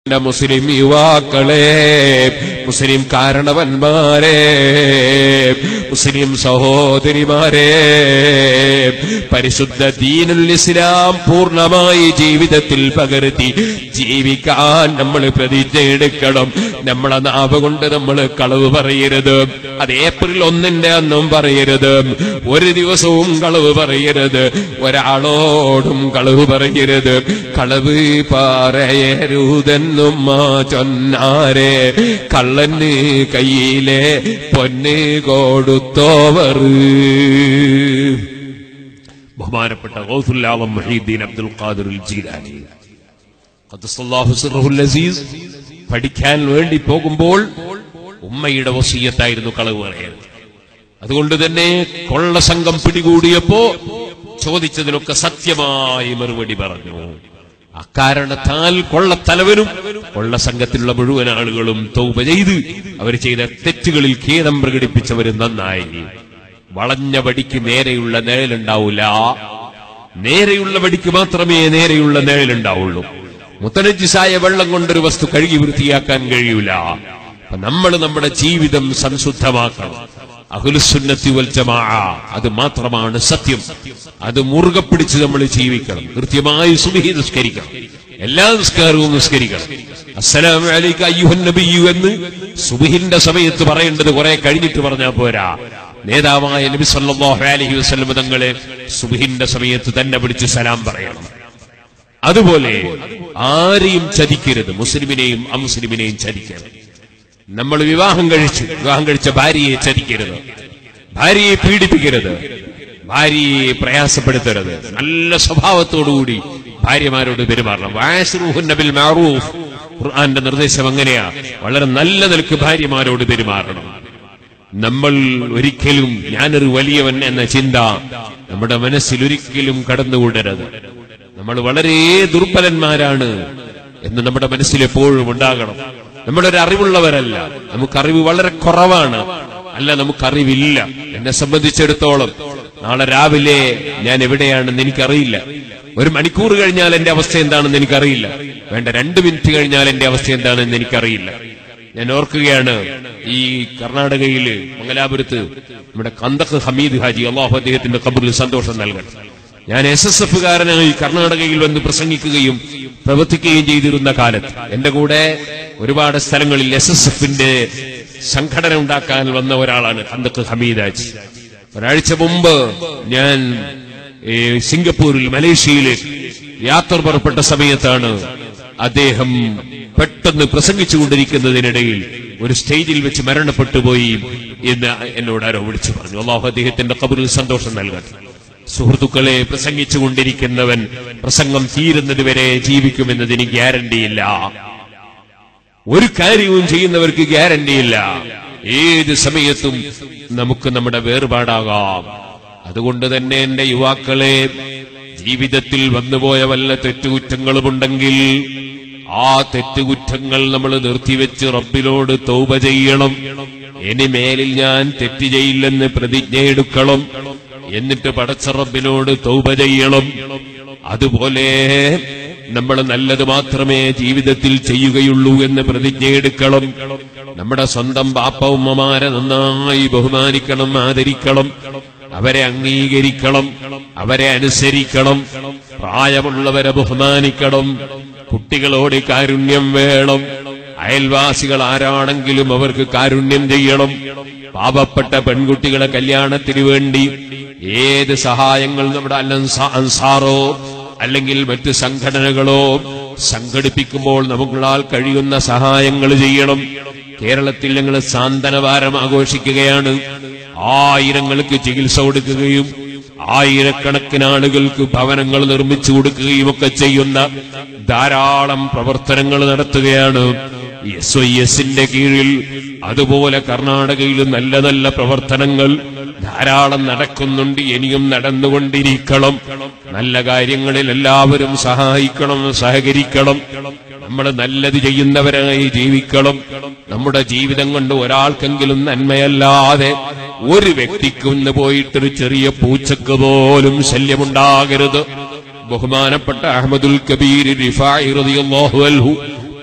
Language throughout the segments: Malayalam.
എന്റെ മുസ്ലിം യുവാക്കളെ മുസ്ലിം കാരണവന്മാരെ മുസ്ലിം സഹോദരിമാരെ പരിശുദ്ധ ദീനുൽ ഇസ്ലാം പൂർണ്ണമായി ജീവിതത്തിൽ പകർത്തി ജീവിക്കാൻ നമ്മൾ പ്രതിജ്ഞ എടുക്കണം നമ്മളെ നാവ് കൊണ്ട് നമ്മൾ കളവ് പറയരുത് അത് ഏപ്രിൽ ഒന്നിന്റെ അന്നും പറയരുത് ഒരു ദിവസവും കളവ് പറയരുത് ഒരാളോടും കളവ് പറയരുത് കളവ് പറയരുതെന്നും ആ ചൊന്നാരെ കള്ളന് കയ്യിലെ പൊന്ന് കൊടുത്തോവർ ബഹുമാനപ്പെട്ട ഗൗസുല്ലാളം മഹീദ്ദീൻ അബ്ദുൽ ഖാദിർ ജീലാനി ഖദ്ദസല്ലാഹു സിർറുൽ അസീസ് പഠിക്കാൻ വേണ്ടി പോകുമ്പോൾ ഉമ്മയുടെ വസീയത്തായിരുന്നു കളവ് പറയുന്നത് അതുകൊണ്ട് തന്നെ കൊള്ള സംഘം പിടികൂടിയപ്പോ ചോദിച്ചതിനൊക്കെ സത്യമായി മറുപടി പറഞ്ഞു അക്കാരണത്താൽ കൊള്ളത്തലവനും കൊള്ള സംഘത്തിലുള്ള മുഴുവൻ ആളുകളും തൗബ ചെയ്ത് അവർ ചെയ്ത തെറ്റുകളിൽ ഖേദം പ്രകടിപ്പിച്ചവർ നന്നായി വളഞ്ഞ വടിക്ക് നേരെയുള്ള നിഴലുണ്ടാവില്ല നേരെയുള്ള വടിക്ക് മാത്രമേ നേരെയുള്ള നിഴലുണ്ടാവുള്ളൂ മുത്തനജിസായ വെള്ളം കൊണ്ടൊരു വസ്തു കഴുകി വൃത്തിയാക്കാൻ കഴിയൂല അപ്പൊ നമ്മൾ നമ്മുടെ ജീവിതം സംശുദ്ധമാക്കണം അഹുലുസുന്നത്തി വൽ ജമാ അത് മാത്രമാണ് സത്യം അത് മുറുകെ പിടിച്ച് നമ്മൾ ജീവിക്കണം കൃത്യമായി സുബഹി നിസ്കരിക്കണം എല്ലാ നിസ്കാരവും നിസ്കരിക്കണം അസ്സലാമു അലൈക അയ്യുഹൻ നബിയു എന്ന് സുബഹിന്റെ സമയത്ത് പറയേണ്ടത് കുറെ കഴിഞ്ഞിട്ട് പറഞ്ഞാൽ പോരാ നേതാവായ നബി സല്ലല്ലാഹു അലൈഹി വസല്ലം തങ്ങളെ സുബഹിന്റെ സമയത്ത് തന്നെ പിടിച്ച് സലാം പറയണം അതുപോലെ ആരെയും ചതിക്കരുത് മുസ്ലിമിനെയും അമുസ്ലിമിനെയും ചതിക്കരുത് നമ്മൾ വിവാഹം കഴിച്ചു വിവാഹം കഴിച്ച ഭാര്യയെ ചതിക്കരുത് ഭാര്യയെ പീഡിപ്പിക്കരുത് ഭാര്യയെ പ്രയാസപ്പെടുത്തരുത് നല്ല സ്വഭാവത്തോടുകൂടി ഭാര്യമാരോട് പെരുമാറണം വായസ്റൂഹുൻ നബിൽ മാറൂഫ് ഖുർആന്റെ നിർദ്ദേശം അങ്ങനെയാ വളരെ നല്ല നിലക്ക് ഭാര്യമാരോട് പെരുമാറണം നമ്മൾ ഒരിക്കലും ഞാനൊരു വലിയവൻ എന്ന ചിന്ത നമ്മുടെ മനസ്സിൽ ഒരിക്കലും കടന്നുകൂടരുത് നമ്മൾ വളരെ ദുർബലന്മാരാണ് എന്ന് നമ്മുടെ മനസ്സിൽ എപ്പോഴും ഉണ്ടാകണം നമ്മളൊരു അറിവുള്ളവരല്ല നമുക്കറിവ് വളരെ കുറവാണ് അല്ല നമുക്കറിവില്ല എന്നെ സംബന്ധിച്ചിടത്തോളം നാളെ രാവിലെ ഞാൻ എവിടെയാണെന്ന് എനിക്കറിയില്ല ഒരു മണിക്കൂർ കഴിഞ്ഞാൽ എന്റെ അവസ്ഥ എന്താണെന്ന് എനിക്കറിയില്ല വേണ്ട രണ്ട് മിനിറ്റ് കഴിഞ്ഞാൽ എന്റെ അവസ്ഥ എന്താണെന്ന് എനിക്കറിയില്ല ഞാൻ ഓർക്കുകയാണ് ഈ കർണാടകയില് മംഗലാപുരത്ത് നമ്മുടെ കന്തക് ഹമീദ് ഹാജി അള്ളാഹു അദ്ദേഹത്തിന്റെ കബറിൽ സന്തോഷം നൽകട്ടെ ഞാൻ എസ് എസ് എഫുകാരനായി കർണാടകയിൽ വന്ന് പ്രസംഗിക്കുകയും പ്രവർത്തിക്കുകയും ചെയ്തിരുന്ന കാലത്ത് എന്റെ കൂടെ ഒരുപാട് സ്ഥലങ്ങളിൽ എസ് എസ് എഫിന്റെ സംഘടന ഉണ്ടാക്കാൻ വന്ന ഒരാളാണ് കന്തക് ഹമീദ് ഹാജി ഒരാഴ്ച മുമ്പ് ഞാൻ ഏ, സിംഗപ്പൂരിൽ മലേഷ്യയിലേക്ക് യാത്ര പുറപ്പെട്ട സമയത്താണ് അദ്ദേഹം പെട്ടെന്ന് പ്രസംഗിച്ചുകൊണ്ടിരിക്കുന്നതിനിടയിൽ ഒരു സ്റ്റേജിൽ വെച്ച് മരണപ്പെട്ടു പോയി എന്ന് എന്നോട് ആരോ വിളിച്ചു പറഞ്ഞു അള്ളാഹു അദ്ദേഹത്തിന്റെ കബറിൽ സന്തോഷം നൽകട്ടെ സുഹൃത്തുക്കളെ പ്രസംഗിച്ചുകൊണ്ടിരിക്കുന്നവൻ പ്രസംഗം തീരുന്നത് വരെ ജീവിക്കുമെന്നതിന് ഗ്യാരണ്ടിയില്ല ഒരു കാര്യവും ചെയ്യുന്നവർക്ക് ഗ്യാരണ്ടിയില്ല ഏത് സമയത്തും നമുക്ക് നമ്മുടെ വേർപാടാകാം അതുകൊണ്ട് തന്നെ എന്റെ യുവാക്കളെ ജീവിതത്തിൽ വന്നുപോയ വല്ല തെറ്റുകുറ്റങ്ങളുമുണ്ടെങ്കിൽ ആ തെറ്റുകുറ്റങ്ങൾ നമ്മൾ നിർത്തിവെച്ച് റബ്ബിനോട് തൗബ ചെയ്യണം ഇനി മേലിൽ ഞാൻ തെറ്റ് ചെയ്യില്ലെന്ന് പ്രതിജ്ഞയെടുക്കണം എന്നിട്ട് പടച്ച റബ്ബിനോട് തൗബ ചെയ്യണം അതുപോലെ നമ്മൾ നല്ലത് മാത്രമേ ജീവിതത്തിൽ ചെയ്യുകയുള്ളൂ എന്ന് പ്രതിജ്ഞയെടുക്കണം നമ്മുടെ സ്വന്തം ബാപ്പ ഉമ്മമാരെ നന്നായി ബഹുമാനിക്കണം ആദരിക്കണം അവരെ അംഗീകരിക്കണം അവരെ അനുസരിക്കണം പ്രായമുള്ളവരെ ബഹുമാനിക്കണം കുട്ടികളോട് കാരുണ്യം വേണം അയൽവാസികൾ ആരാണെങ്കിലും അവർക്ക് കാരുണ്യം ചെയ്യണം പാപപ്പെട്ട പെൺകുട്ടികളെ കല്യാണത്തിന് വേണ്ടി ഏത് സഹായങ്ങൾ നമ്മുടെ അല്ലൻസാ- അൻസാറോ അല്ലെങ്കിൽ മറ്റ് സംഘടനകളോ സംഘടിപ്പിക്കുമ്പോൾ നമുക്കുള്ളാൽ കഴിയുന്ന സഹായങ്ങൾ ചെയ്യണം കേരളത്തിൽ ഞങ്ങൾ സാന്ത്വനവാരം ആഘോഷിക്കുകയാണ് ആയിരങ്ങൾക്ക് ചികിത്സ കൊടുക്കുകയും ആയിരക്കണക്കിന് ആളുകൾക്ക് ഭവനങ്ങൾ നിർമ്മിച്ചു കൊടുക്കുകയും ഒക്കെ ചെയ്യുന്ന ധാരാളം പ്രവർത്തനങ്ങൾ നടത്തുകയാണ് എസ് ഐ എസിന്റെ കീഴിൽ അതുപോലെ കർണാടകയിൽ നല്ല നല്ല പ്രവർത്തനങ്ങൾ ധാരാളം നടക്കുന്നുണ്ട് ഇനിയും നടന്നുകൊണ്ടിരിക്കണം നല്ല കാര്യങ്ങളിൽ എല്ലാവരും സഹായിക്കണം സഹകരിക്കണം നമ്മൾ നല്ലത് ചെയ്യുന്നവരായി ജീവിക്കണം നമ്മുടെ ജീവിതം കൊണ്ട് ഒരാൾക്കെങ്കിലും നന്മയല്ലാതെ ഒരു വ്യക്തിക്കും ഇന്ന് പോയിട്ടൊരു ചെറിയ പൂച്ചക്ക് പോലും ശല്യമുണ്ടാകരുത് ബഹുമാനപ്പെട്ട അഹമ്മദുൽ കബീർ റിഫായി റളിയല്ലാഹു അൻഹു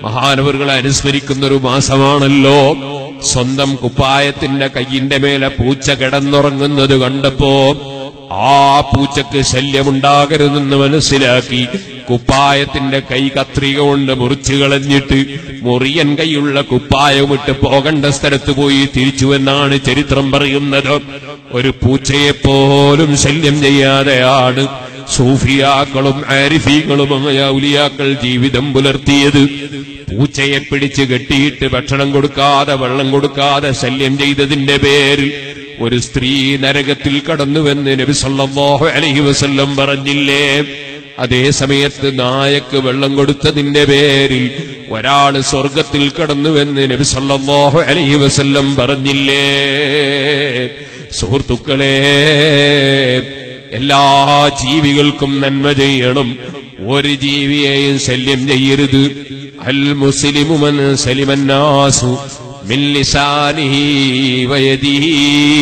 മഹാനവറുകളെ അനുസ്മരിക്കുന്ന ഒരു മാസമാണല്ലോ സ്വന്തം കുപ്പായത്തിന്റെ കയ്യിന്റെ മേലെ പൂച്ച കിടന്നുറങ്ങുന്നത് കണ്ടപ്പോ ആ പൂച്ചക്ക് ശല്യമുണ്ടാകരുതെന്ന് മനസ്സിലാക്കി കുപ്പായത്തിന്റെ കൈ കത്രിക കൊണ്ട് മുറിച്ചു കളഞ്ഞിട്ട് മുറിയൻ കൈയുള്ള കുപ്പായമിട്ട് പോകേണ്ട സ്ഥലത്ത് പോയി തിരിച്ചുവെന്നാണ് ചരിത്രം പറയുന്നത് ഒരു പൂച്ചയെപ്പോലും ശല്യം ചെയ്യാതെയാണ് സൂഫിയാക്കളും ആരിഫീകളും ഔലിയാക്കൾ ജീവിതം പുലർത്തിയത് പൂച്ചയെ പിടിച്ച് കെട്ടിയിട്ട് ഭക്ഷണം കൊടുക്കാതെ വെള്ളം കൊടുക്കാതെ ശല്യം ചെയ്തതിന്റെ പേരിൽ ഒരു സ്ത്രീ നരകത്തിൽ കടന്നുവെന്ന് നബി സല്ലല്ലാഹു അലൈഹി വസല്ലം പറഞ്ഞില്ലേ അതേ സമയത്ത് നായക്ക് വെള്ളം കൊടുത്തതിന്റെ പേരിൽ ഒരാള് സ്വർഗത്തിൽ കടന്നുവെന്ന് നബി സല്ലല്ലാഹു അലൈഹി വസല്ലം പറഞ്ഞില്ലേ സുഹൃത്തുക്കളെ എല്ലാ ജീവികൾക്കും നന്മ ചെയ്യണം ഒരു ജീവിയെയും ശല്യം ചെയ്യരുത് അൽ മുസ്ലിമു മൻ സലിമന്നാസു മിൻ ലിസാനിഹി വയദിഹി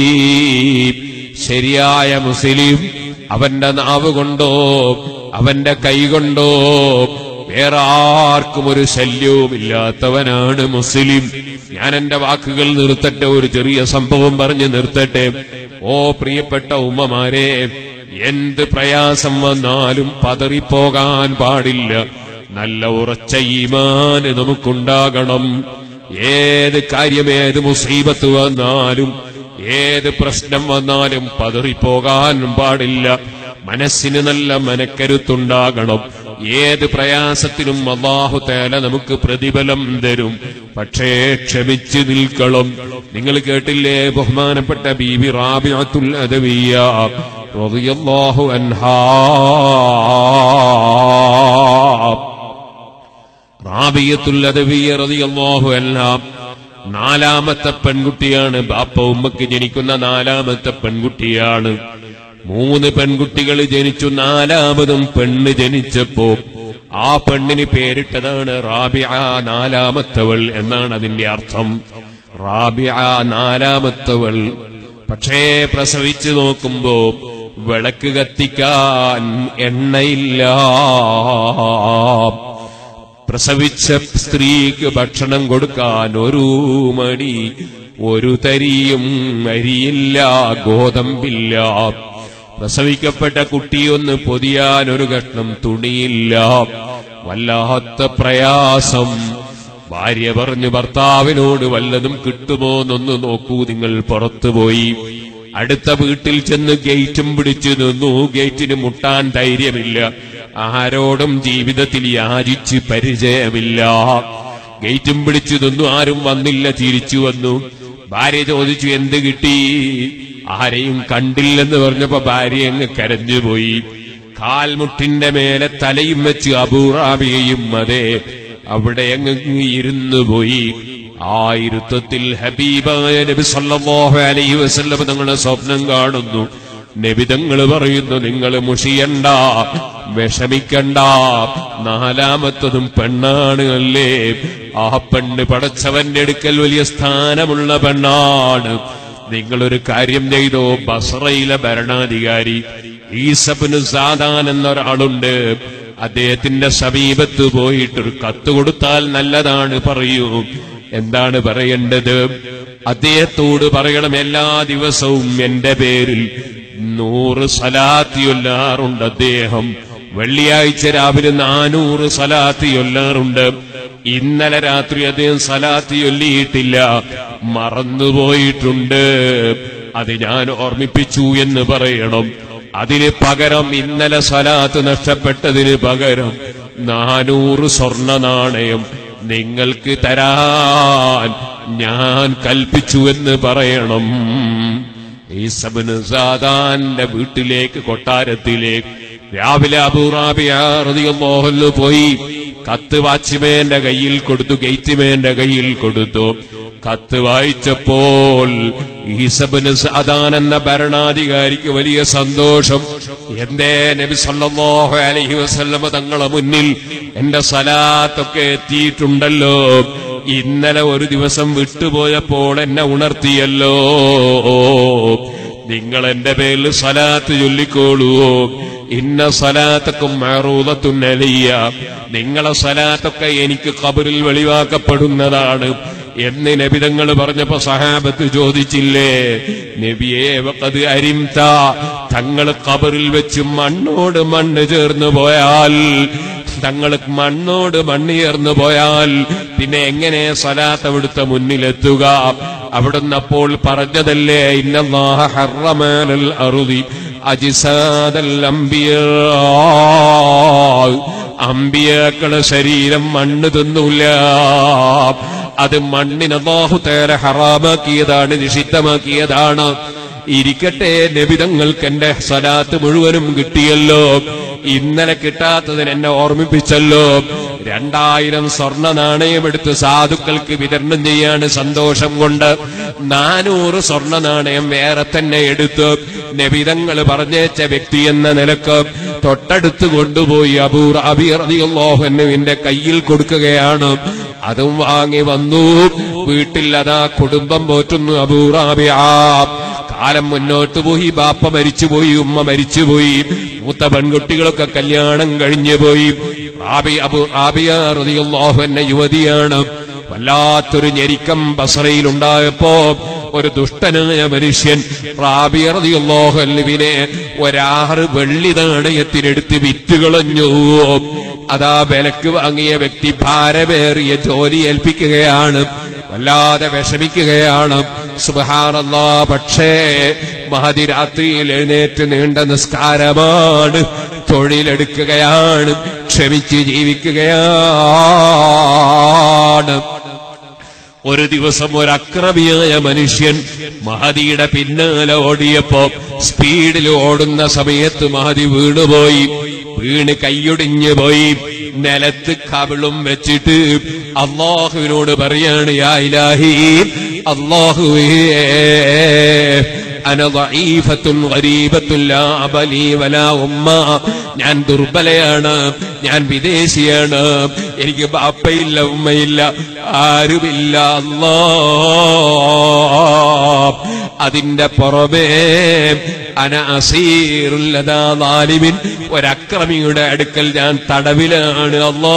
ശരിയായ മുസ്ലിം അവന്റെ നാവ് കൊണ്ടോ അവന്റെ കൈ കൊണ്ടോ വേറെ ആർക്കും ഒരു ശല്യവും ഇല്ലാത്തവനാണ് മുസ്ലിം ഞാൻ എന്റെ വാക്കുകൾ നിർത്തട്ടെ ഒരു ചെറിയ സംഭവം പറഞ്ഞ് നിർത്തട്ടെ ഓ പ്രിയപ്പെട്ട ഉമ്മമാരെ എന്ത് പ്രയാസം വന്നാലും പതറിപ്പോകാൻ പാടില്ല നല്ല ഉറച്ച ഈമാന് നമുക്കുണ്ടാകണം ഏത് കാര്യം ഏത് മുസീബത്ത് വന്നാലും ഏത് പ്രശ്നം വന്നാലും പതറിപ്പോകാൻ പാടില്ല മനസ്സിന് നല്ല മനക്കരുത്തുണ്ടാകണം ഏത് പ്രയാസത്തിനും അള്ളാഹു തേല നമുക്ക് പ്രതിഫലം തരും പക്ഷേ ക്ഷമിച്ചു നിൽക്കണം നിങ്ങൾ കേട്ടില്ലേ ബഹുമാനപ്പെട്ട ബീബി റാബിഅത്തുൽ അദവിയ റളിയല്ലാഹു അൻഹാ റാബിയത്തുൽ അദവിയ റളിയല്ലാഹു അൻഹാ നാലാമത്തെ പെൺകുട്ടിയാണ് ബാപ്പ ഉമ്മക്ക് ജനിക്കുന്ന നാലാമത്തെ പെൺകുട്ടിയാണ് മൂന്ന് പെൺകുട്ടികൾ ജനിച്ചു നാലാമതും പെണ്ണ് ജനിച്ചപ്പോ ആ പെണ്ണിന് പേരിട്ടതാണ് റാബിയ നാലാമത്തവൾ എന്നാണ് അതിന്റെ അർത്ഥം റാബിയ നാലാമത്തവൾ പക്ഷേ പ്രസവിച്ചു നോക്കുമ്പോ വിളക്ക് കത്തിക്കാൻ എണ്ണയില്ല പ്രസവിച്ച സ്ത്രീക്ക് ഭക്ഷണം കൊടുക്കാൻ ഒരു മണി ഒരു തരിയും അരിയില്ല ഗോതമ്പില്ല പ്രസവിക്കപ്പെട്ട കുട്ടിയൊന്ന് പൊതിയാൻ ഒരു കഷ്ണം തുണിയില്ല വല്ലാത്ത പ്രയാസം ഭാര്യ പറഞ്ഞു ഭർത്താവിനോട് വല്ലതും കിട്ടുമോ എന്നൊന്ന് നോക്കൂ നിങ്ങൾ പുറത്തുപോയി അടുത്ത വീട്ടിൽ ചെന്ന് ഗേറ്റും പിടിച്ചു നിന്നു ഗേറ്റിന് മുട്ടാൻ ധൈര്യമില്ല ആരോടും ജീവിതത്തിൽ യാചിച്ച് പരിചയമില്ല ഗേറ്റും പിടിച്ചു നിന്നു ആരും വന്നില്ല തിരിച്ചു വന്നു ഭാര്യ ചോദിച്ചു എന്ത് കിട്ടി ആരെയും കണ്ടില്ലെന്ന് പറഞ്ഞപ്പോ ഭാര്യ അങ്ങ് കരഞ്ഞുപോയി കാൽമുട്ടിന്റെ മേലെ തലയും വെച്ച് അബൂറാബിയയും അതെ അവിടെ അങ്ങ് ഇരുന്നു പോയി ആ ഇരുത്തത്തിൽ ഹബീബായ നബി സല്ലല്ലാഹു അലൈഹി വസല്ലം തങ്ങളുടെ സ്വപ്നം കാണുന്നു നബിതങ്ങൾ പറയുന്നു നിങ്ങൾ മുഷിയണ്ട വിഷമിക്കണ്ട നാലാമത്തതും പെണ്ണാണ് അല്ലേ ആ പെണ്ണ് പടച്ചവന്റെ അടുക്കൽ വലിയ സ്ഥാനമുള്ള പെണ്ണാണ് നിങ്ങളൊരു കാര്യം ചെയ്തോ ബസറയിലെ ഭരണാധികാരി ഈസബിന് സാദാൻ എന്നൊരാളുണ്ട് അദ്ദേഹത്തിന്റെ സമീപത്ത് പോയിട്ട് ഒരു കത്ത് കൊടുത്താൽ നല്ലതാണ് പറയൂ എന്താണ് പറയേണ്ടത് അദ്ദേഹത്തോട് പറയണം എല്ലാ ദിവസവും എന്റെ പേരിൽ നൂറ് സലാത്തി ചൊല്ലാറുണ്ട് അദ്ദേഹം വെള്ളിയാഴ്ച രാവിലെ നാനൂറ് സലാത്തി ചൊല്ലാറുണ്ട് ഇന്നലെ രാത്രി അദ്ദേഹം സലാത്തി ചൊല്ലിയിട്ടില്ല മറന്നുപോയിട്ടുണ്ട് അത് ഞാൻ ഓർമ്മിപ്പിച്ചു എന്ന് പറയണം അതിന് പകരം ഇന്നലെ സലാത്ത് നഷ്ടപ്പെട്ടതിന് പകരം നാനൂറ് സ്വർണ നാണയം നിങ്ങൾക്ക് തരാൻ ഞാൻ കൽപ്പിച്ചു എന്ന് പറയണം ഈസബിന് സാദാന്റെ വീട്ടിലേക്ക് കൊട്ടാരത്തിലേക്ക് രാവിലെ അബൂറാബിയാറിയോഹല് പോയി കത്ത് വാച്ച്മേന്റെ കയ്യിൽ കൊടുത്തു ഗേറ്റ്മേന്റെ കയ്യിൽ കൊടുത്തു കത്ത് വായിച്ചപ്പോൾ ഈസബിന് സാദാൻ എന്ന ഭരണാധികാരിക്ക് വലിയ സന്തോഷം എന്തേ നബി സല്ലല്ലാഹു അലൈഹി വസല്ലമ തങ്ങളെ മുന്നിൽ എന്റെ സലാത്തൊക്കെ എത്തിയിട്ടുണ്ടല്ലോ ഇന്നലെ ഒരു ദിവസം വിട്ടുപോയപ്പോൾ എന്നെ ഉണർത്തിയല്ലോ നിങ്ങൾ എന്റെ പേരിൽ സലാത്ത് ചൊല്ലിക്കോളൂ ഇന്ന സലാത്തക്കും മറൂലത്തുൻ അലിയ നിങ്ങളെ സലാത്തൊക്കെ എനിക്ക് കബറിൽ വെളിവാക്കപ്പെടുന്നതാണ് എന്ന് നബിതങ്ങൾ പറഞ്ഞപ്പോ സഹാബത്ത് ചോദിച്ചില്ലേ നബിയെ വക്കത് അരിംത തങ്ങൾ കബറിൽ വെച്ച് മണ്ണോട് മണ്ണ് ചേർന്ന് പോയാൽ തങ്ങൾ മണ്ണോട് മണ്ണ് ചേർന്ന് പോയാൽ പിന്നെ എങ്ങനെ സലാത്ത് അവിടുത്തെ മുന്നിലെത്തുക അവിടുന്ന് അപ്പോൾ പറഞ്ഞതല്ലേ ഇന്നല്ലാഹ ഹറമാനൽ അറുതി അജിസാദൽ അംബിയാ അമ്പിയാക്കളെ ശരീരം മണ്ണ് തിന്നൂല അത് മണ്ണിന് അള്ളാഹു തേരെ ഹറാമാക്കിയതാണ് നിഷിദ്ധമാക്കിയതാണ് ഇരിക്കട്ടെ നബിതങ്ങൾക്ക് എന്റെ സലാത്ത് മുഴുവനും കിട്ടിയല്ലോ ഇന്നലെ കിട്ടാത്തതിന് എന്നെ ഓർമ്മിപ്പിച്ചല്ലോ രണ്ടായിരം സ്വർണ്ണ നാണയമെടുത്ത് സാധുക്കൾക്ക് വിതരണം ചെയ്യാണ് സന്തോഷം കൊണ്ട് നാനൂറ് സ്വർണ്ണ നാണയം വേറെ തന്നെ എടുത്ത് നബിതങ്ങൾ പറഞ്ഞേച്ച വ്യക്തി എന്ന നിലക്ക് തൊട്ടടുത്ത് കൊണ്ടുപോയി അബൂർ അബിറിയുള്ളോഹന്നുവിന്റെ കയ്യിൽ കൊടുക്കുകയാണ് അതും വാങ്ങി വന്നു വീട്ടിൽ അതാ കുടുംബം പോറ്റുന്നു അബൂറാബിയ കാലം മുന്നോട്ട് പോയി ബാപ്പ മരിച്ചുപോയി ഉമ്മ മരിച്ചുപോയി മൂത്ത പെൺകുട്ടികളൊക്കെ കല്യാണം കഴിഞ്ഞു പോയി റാബി അബു റാബിയ റളിയല്ലാഹു എന്ന യുവതിയാണ് വല്ലാത്തൊരു ഞെരിക്കം ബസറയിലുണ്ടായപ്പോ ഒരു ദുഷ്ടനായ മനുഷ്യൻ റാബിയ റളിയല്ലാഹു അൻഹുവിനെ ഒരാറ് വെള്ളി നാണയത്തിനെടുത്ത് വിറ്റുകളഞ്ഞു അതാ വിലക്ക് വാങ്ങിയ വ്യക്തി ഭാരമേറിയ ജോലി ഏൽപ്പിക്കുകയാണ് വല്ലാതെ വിഷമിക്കുകയാണ് സുബഹാനല്ലാ പക്ഷേ മഹതിരാത്രിയിൽ എഴുന്നേറ്റ് നീണ്ട നിസ്കാരമാണ് തൊഴിലെടുക്കുകയാണ് ക്ഷമിച്ച് ജീവിക്കുകയാണ് ഒരു ദിവസം ഒരു അക്രമിയായ മനുഷ്യൻ മഹദിയുടെ പിന്നാലെ ഓടിയപ്പോ സ്പീഡിൽ ഓടുന്ന സമയത്ത് മഹദി വീണുപോയി വീണ് കൈയൊടിഞ്ഞു പോയി നിലത്ത് കവിളും വെച്ചിട്ട് അള്ളാഹുവിനോട് പറയാണ് യാ ഇലാഹി അള്ളാഹുവേ അന ضعيفة غريبة لا أبلي ولا ഉമ്മ ഞാൻ ദുർബലയാണ് ഞാൻ വിദേശിയാണ് എനിക്ക് ബാപ്പയില്ല ഉമ്മയില്ല ആരുമില്ല അല്ലാ അതിന്റെ പുറമേ അന അസീറുല്ലതാ നാലിമിൻ ഒരക്രമിയുടെ അടുക്കൽ ഞാൻ തടവിലാണ് അല്ലാ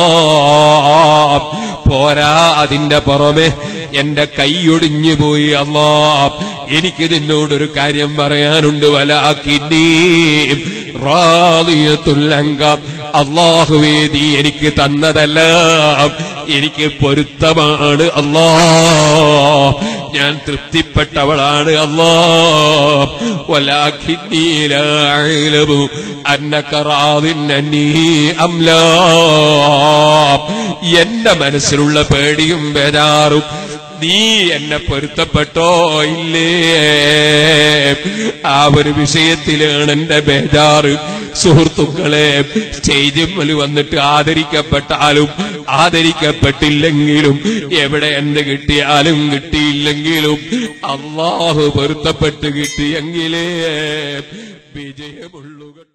പോരാ അതിന്റെ പുറമെ എന്റെ കൈയൊടിഞ്ഞു പോയി അല്ലാ എനിക്ക് നിന്നോടൊരു കാര്യം പറയാനുണ്ട് വലാക്കിന്നീ റാദിയത്തുല്ലങ്കം അള്ളാഹുവേ നീ എനിക്ക് തന്നതല്ല എനിക്ക് പൊരുത്തമാണ് അല്ലാ ഞാൻ തൃപ്തിപ്പെട്ടവളാണ് അല്ലാ വലാഖിന്നീലു അന്നക്കറാതിന്നീ അംലാ എന്റെ മനസ്സിലുള്ള പേടിയും ബേജാറും നീ എന്നെ പൊരുത്തപ്പെട്ടോ ഇല്ലേ ആ ഒരു വിഷയത്തിലാണ് എന്റെ ബേജാറ് സുഹൃത്തുക്കളെ സ്റ്റേജിൽ വന്നിട്ട് ആദരിക്കപ്പെട്ടാലും ആദരിക്കപ്പെട്ടില്ലെങ്കിലും എവിടെ എന്ത് കിട്ടിയാലും കിട്ടിയില്ലെങ്കിലും അള്ളാഹു പൊരുത്തപ്പെട്ട് കിട്ടിയെങ്കിലേ വിജയമുള്ളൂ